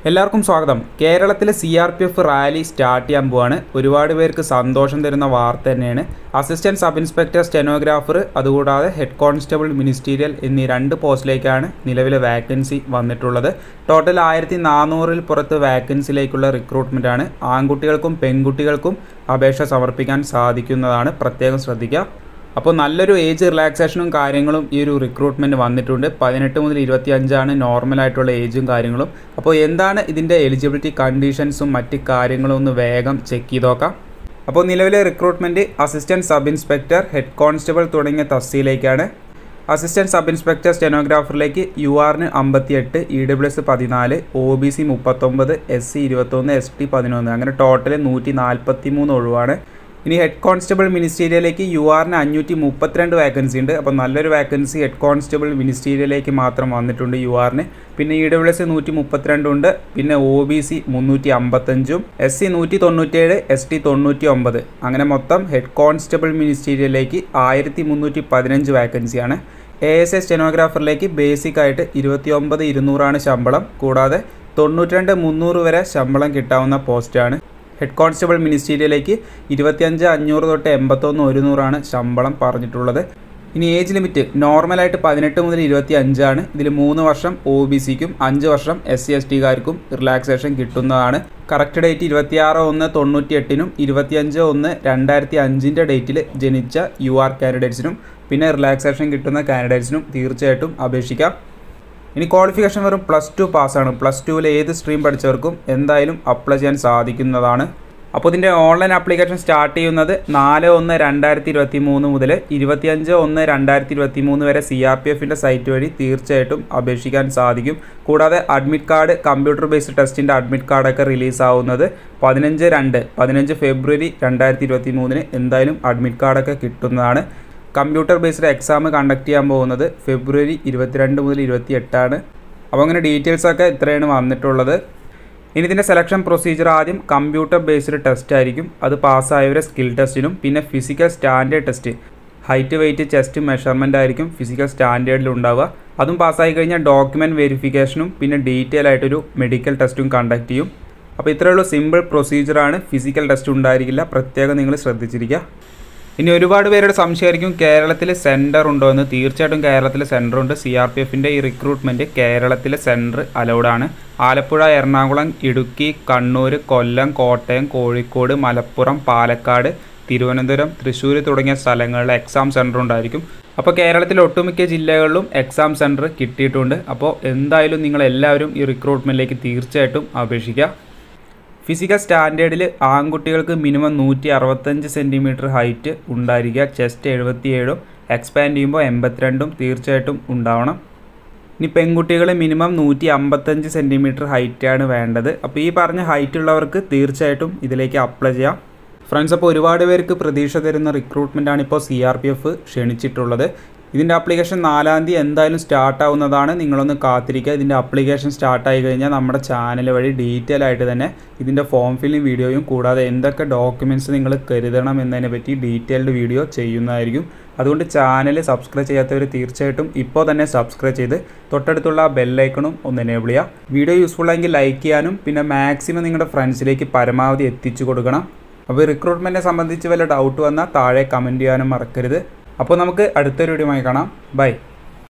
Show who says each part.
Speaker 1: എല്ലാവർക്കും സ്വാഗതം കേരളത്തിലെ C R P F rally start ചെയ്യാൻ പോവാണ് ഒരുപാട് പേർക്ക് സന്തോഷം തരുന്ന വാർത്ത തന്നെയാണ് അസിസ്റ്റന്റ് സബ് ഇൻസ്പെക്ടർ സ്റ്റെനോഗ്രാഫർ അതുകൂടാതെ ഹെഡ് കോൺസ്റ്റബിൾ മിനിസ്റ്റീരിയൽ എന്നീ രണ്ട് പോസ്റ്റിലേക്കാണ് നിലവിലെ വാക്കൻസി വന്നിട്ടുള്ളത് ടോട്ടൽ ആയിരത്തി നാനൂറിൽ പുറത്ത് വാക്കൻസിയിലേക്കുള്ള റിക്രൂട്ട്മെൻ്റ് ആണ് ആൺകുട്ടികൾക്കും പെൺകുട്ടികൾക്കും അപേക്ഷ സമർപ്പിക്കാൻ സാധിക്കുന്നതാണ് പ്രത്യേകം ശ്രദ്ധിക്കുക അപ്പോൾ നല്ലൊരു ഏജ് റിലാക്സേഷനും കാര്യങ്ങളും ഈ ഒരു റിക്രൂട്ട്മെൻറ്റ് വന്നിട്ടുണ്ട് പതിനെട്ട് മുതൽ ഇരുപത്തി അഞ്ചാണ് നോർമലായിട്ടുള്ള ഏജും കാര്യങ്ങളും അപ്പോൾ എന്താണ് ഇതിൻ്റെ എലിജിബിലിറ്റി കണ്ടീഷൻസും മറ്റ് കാര്യങ്ങളും ഒന്ന് വേഗം ചെക്ക് ചെയ്ത് നോക്കാം അപ്പോൾ നിലവിലെ recruitment assistant sub inspector head constable തുടങ്ങിയ തസ്തിയിലേക്കാണ് അസിസ്റ്റൻറ്റ് സബ് ഇൻസ്പെക്ടർ സ്റ്റെനോഗ്രാഫറിലേക്ക് യു ആറിന് അമ്പത്തി എട്ട് ഇ ഡബ്ല്യു എസ് പതിനാല് ഒ ബി സി മുപ്പത്തൊമ്പത് എസ് സി ഇരുപത്തൊന്ന് എസ് ടി പതിനൊന്ന് അങ്ങനെ ടോട്ടൽ നൂറ്റി നാൽപ്പത്തി മൂന്ന് ഒഴിവാണ് ഇനി ഹെഡ് കോൺസ്റ്റബിൾ മിനിസ്റ്റീരിയലേക്ക് യു ആറിന് അഞ്ഞൂറ്റി മുപ്പത്തിരണ്ട് വാക്കൻസി ഉണ്ട് അപ്പോൾ നല്ലൊരു വാക്കൻസി ഹെഡ് കോൺസ്റ്റബിൾ മിനിസ്റ്റീരിയലേക്ക് മാത്രം വന്നിട്ടുണ്ട് യു ആറിന് പിന്നെ ഇ ഡബ്ല്യു എസ് നൂറ്റി മുപ്പത്തിരണ്ട് ഉണ്ട് പിന്നെ ഒ ബി സി മുന്നൂറ്റി അമ്പത്തഞ്ചും എസ് സി നൂറ്റി തൊണ്ണൂറ്റിയേഴ് എസ് ടി തൊണ്ണൂറ്റി ഒമ്പത് അങ്ങനെ മൊത്തം ഹെഡ് കോൺസ്റ്റബിൾ മിനിസ്റ്റീരിയലേക്ക് ആയിരത്തി മുന്നൂറ്റി പതിനഞ്ച് വാക്കൻസിയാണ് എ എസ് എ സ്റ്റെനോഗ്രാഫറിലേക്ക് ബേസിക് ആയിട്ട് ഇരുപത്തി ഒമ്പത് ഇരുന്നൂറാണ് ശമ്പളം കൂടാതെ തൊണ്ണൂറ്റിരണ്ട് മുന്നൂറ് വരെ ശമ്പളം കിട്ടാവുന്ന പോസ്റ്റാണ് ഹെഡ് കോൺസ്റ്റബിൾ മിനിസ്റ്റീരിയലേക്ക് ഇരുപത്തിയഞ്ച് അഞ്ഞൂറ് തൊട്ട് എൺപത്തൊന്ന് ഒരുന്നൂറാണ് ശമ്പളം പറഞ്ഞിട്ടുള്ളത് ഇനി ഏജ് ലിമിറ്റ് നോർമലായിട്ട് പതിനെട്ട് മുതൽ ഇരുപത്തി അഞ്ചാണ് ഇതിൽ മൂന്ന് വർഷം ഒ ബി സിക്കും അഞ്ച് വർഷം എസ് സി എസ് ടിക്കാർക്കും റിലാക്സേഷൻ കിട്ടുന്നതാണ് കറക്റ്റ് ഡേറ്റ് ഇരുപത്തിയാറ് ഒന്ന് തൊണ്ണൂറ്റി എട്ടിനും ഇരുപത്തിയഞ്ച് ഒന്ന് രണ്ടായിരത്തി അഞ്ചിൻ്റെ ഡേറ്റിൽ ജനിച്ച യു ആർ കാൻഡിഡേറ്റ്സിനും പിന്നെ റിലാക്സേഷൻ കിട്ടുന്ന കാൻഡിഡേറ്റ്സിനും തീർച്ചയായിട്ടും അപേക്ഷിക്കാം ഇനി ക്വാളിഫിക്കേഷൻ വെറും പ്ലസ് ടു പാസ്സാണ് പ്ലസ് ടുവിൽ ഏത് സ്ട്രീം പഠിച്ചവർക്കും എന്തായാലും അപ്ലൈ ചെയ്യാൻ സാധിക്കുന്നതാണ് അപ്പോൾ ഇതിൻ്റെ ഓൺലൈൻ ആപ്ലിക്കേഷൻ സ്റ്റാർട്ട് ചെയ്യുന്നത് നാല് ഒന്ന് രണ്ടായിരത്തി ഇരുപത്തി മൂന്ന് മുതൽ ഇരുപത്തിയഞ്ച് ഒന്ന് രണ്ടായിരത്തി ഇരുപത്തി മൂന്ന് വരെ സി ആർ പി എഫിൻ്റെ സൈറ്റ് വഴി തീർച്ചയായിട്ടും അപേക്ഷിക്കാൻ സാധിക്കും കൂടാതെ അഡ്മിറ്റ് കാർഡ് കമ്പ്യൂട്ടർ ബേസ്ഡ് ടെസ്റ്റിൻ്റെ അഡ്മിറ്റ് കാർഡൊക്കെ റിലീസ് ആവുന്നത് പതിനഞ്ച് രണ്ട് പതിനഞ്ച് ഫെബ്രുവരി രണ്ടായിരത്തി ഇരുപത്തി മൂന്നിന് എന്തായാലും അഡ്മിറ്റ് കാർഡൊക്കെ കിട്ടുന്നതാണ് കമ്പ്യൂട്ടർ ബേസ്ഡ് എക്സാം കണ്ടക്ട് ചെയ്യാൻ പോകുന്നത് ഫെബ്രുവരി ഇരുപത്തിരണ്ട് മുതൽ ഇരുപത്തി എട്ടാണ് അപ്പോൾ അങ്ങനെ ഡീറ്റെയിൽസൊക്കെ ഇത്രയാണ് വന്നിട്ടുള്ളത് ഇനി ഇതിൻ്റെ സെലക്ഷൻ പ്രൊസീജിയർ ആദ്യം കമ്പ്യൂട്ടർ ബേസ്ഡ് ടെസ്റ്റ് ആയിരിക്കും അത് പാസ്സായവരെ സ്കിൽ ടെസ്റ്റിനും പിന്നെ physical standard test height weight chest measurement ആയിരിക്കും ഫിസിക്കൽ സ്റ്റാൻഡേർഡിൽ ഉണ്ടാവുക അതും പാസ്സായി കഴിഞ്ഞാൽ ഡോക്യുമെൻറ്റ് വെരിഫിക്കേഷനും പിന്നെ ഡീറ്റെയിൽ ആയിട്ടൊരു മെഡിക്കൽ ടെസ്റ്റും കണ്ടക്ട് ചെയ്യും അപ്പോൾ ഇത്രയുള്ള സിമ്പിൾ പ്രൊസീജിയറാണ് ഫിസിക്കൽ ടെസ്റ്റ് ഉണ്ടായിരിക്കില്ല പ്രത്യേകം നിങ്ങൾ ശ്രദ്ധിച്ചിരിക്കുക ഇനി ഒരുപാട് പേരുടെ സംശയമായിരിക്കും കേരളത്തിൽ സെൻറ്റർ ഉണ്ടോ എന്ന് തീർച്ചയായിട്ടും കേരളത്തിൽ സെൻറ്റർ ഉണ്ട് സി ആർ പി എഫിൻ്റെ ഈ റിക്രൂട്ട്മെൻറ്റ് കേരളത്തിലെ സെൻറ്റർ അലൗഡാണ് ആലപ്പുഴ എറണാകുളം ഇടുക്കി കണ്ണൂർ കൊല്ലം കോട്ടയം കോഴിക്കോട് മലപ്പുറം പാലക്കാട് തിരുവനന്തപുരം തൃശ്ശൂർ തുടങ്ങിയ സ്ഥലങ്ങളിൽ എക്സാം സെൻറ്റർ ഉണ്ടായിരിക്കും അപ്പോൾ കേരളത്തിലെ ഒട്ടുമിക്ക ജില്ലകളിലും എക്സാം സെൻറ്റർ കിട്ടിയിട്ടുണ്ട് അപ്പോൾ എന്തായാലും നിങ്ങൾ എല്ലാവരും ഈ റിക്രൂട്ട്മെൻറ്റിലേക്ക് തീർച്ചയായിട്ടും അപേക്ഷിക്കുക ഫിസിക്കൽ സ്റ്റാൻഡേർഡിൽ ആൺകുട്ടികൾക്ക് മിനിമം നൂറ്റി അറുപത്തഞ്ച് സെൻറ്റിമീറ്റർ ഹൈറ്റ് ഉണ്ടായിരിക്കുക ചെസ്റ്റ് എഴുപത്തിയേഴും എക്സ്പാൻഡ് ചെയ്യുമ്പോൾ എൺപത്തിരണ്ടും തീർച്ചയായിട്ടും ഉണ്ടാവണം ഇനി പെൺകുട്ടികൾ മിനിമം നൂറ്റി അമ്പത്തഞ്ച് സെൻറ്റിമീറ്റർ ഹൈറ്റാണ് വേണ്ടത് അപ്പോൾ ഈ പറഞ്ഞ ഹൈറ്റ് ഉള്ളവർക്ക് തീർച്ചയായിട്ടും ഇതിലേക്ക് അപ്ലൈ ചെയ്യാം ഫ്രണ്ട്സ് അപ്പോൾ ഒരുപാട് പേർക്ക് പ്രതീക്ഷ തരുന്ന റിക്രൂട്ട്മെൻറ്റാണ് ഇപ്പോൾ സി ആർ പി എഫ് ക്ഷണിച്ചിട്ടുള്ളത് ഇതിൻ്റെ ആപ്ലിക്കേഷൻ നാലാം തീയതി എന്തായാലും സ്റ്റാർട്ട് ആവുന്നതാണ് നിങ്ങളൊന്ന് കാത്തിരിക്കുക ഇതിൻ്റെ ആപ്ലിക്കേഷൻ സ്റ്റാർട്ട് ആയി കഴിഞ്ഞാൽ നമ്മുടെ ചാനൽ വഴി ഡീറ്റെയിൽ ആയിട്ട് തന്നെ ഇതിൻ്റെ ഫോം ഫില്ലിംഗ് വീഡിയോയും കൂടാതെ എന്തൊക്കെ ഡോക്യുമെൻറ്റ്സ് നിങ്ങൾ കരുതണം എന്നതിനെ പറ്റി ഡീറ്റെയിൽഡ് വീഡിയോ ചെയ്യുന്നതായിരിക്കും അതുകൊണ്ട് ചാനൽ സബ്സ്ക്രൈബ് ചെയ്യാത്തവർ തീർച്ചയായിട്ടും ഇപ്പോൾ തന്നെ സബ്സ്ക്രൈബ് ചെയ്ത് തൊട്ടടുത്തുള്ള ബെല്ലൈക്കണും ഒന്ന് എനേബിൾ ചെയ്യുക വീഡിയോ യൂസ്ഫുൾ ആയെങ്കിൽ ലൈക്ക് ചെയ്യാനും പിന്നെ മാക്സിമം നിങ്ങളുടെ ഫ്രണ്ട്സിലേക്ക് പരമാവധി എത്തിച്ചു കൊടുക്കണം അപ്പോൾ റിക്രൂട്ട്മെൻറ്റിനെ സംബന്ധിച്ച് വല്ല ഡൗട്ട് വന്നാൽ താഴെ കമൻറ്റ് ചെയ്യാനും മറക്കരുത് അപ്പോൾ നമുക്ക് അടുത്തൊരു വീഡിയോ കാണാം ബൈ